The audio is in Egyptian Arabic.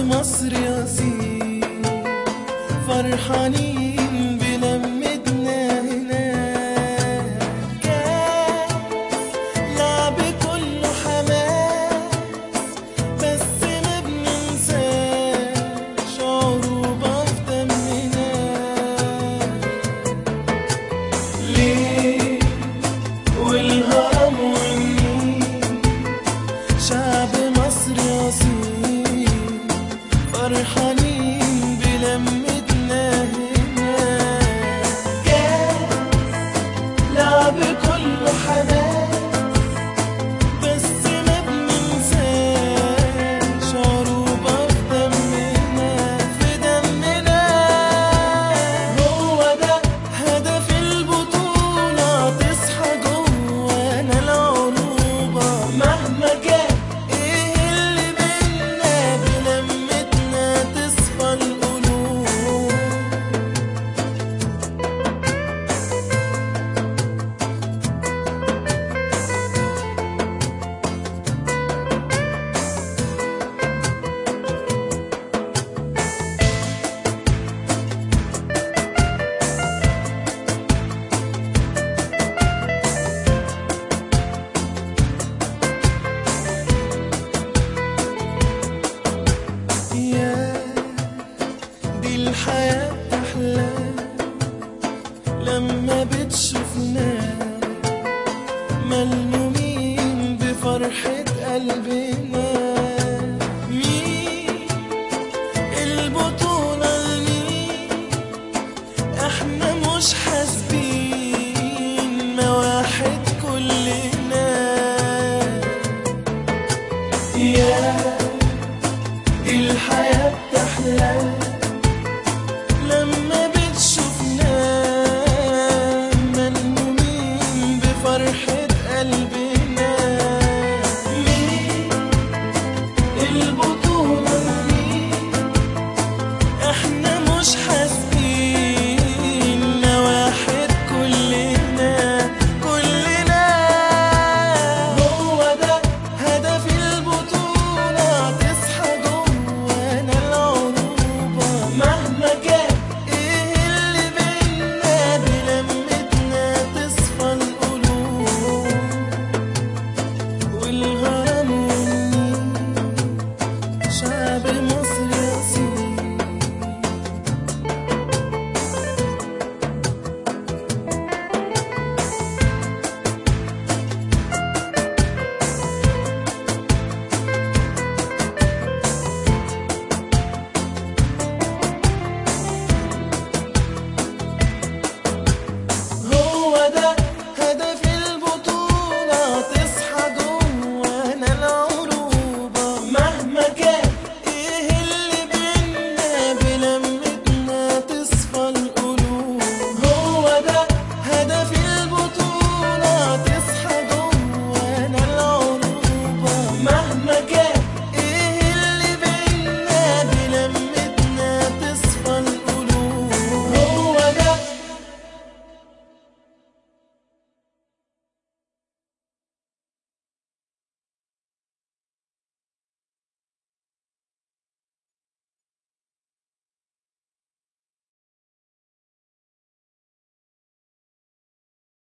مصر يصير فرحانين بلمتنا هنا كاس لعب كله حماس بس ما بننساش عروبة في دمنا ليه والهرم والنيل شعب مصر أصيل فرحانين بلمتنا هنا كاس لعب كله حماس بس ما بننساش عروبة في دمنا في دمنا هو ده هدف البطولة تصحى جوانا العروبة مهما كان ايه اللي بينا بلمتنا تصفى القلوب يا دي الحياة أحلى لما بتشوفنا ملمومين بفرحة قلبنا مين البطولة لمين احنا مش حاسبين ما واحد كلنا يا الحياة تحلى لما بتشوفنا ملمومين بفرحة قلبنا مين البطولة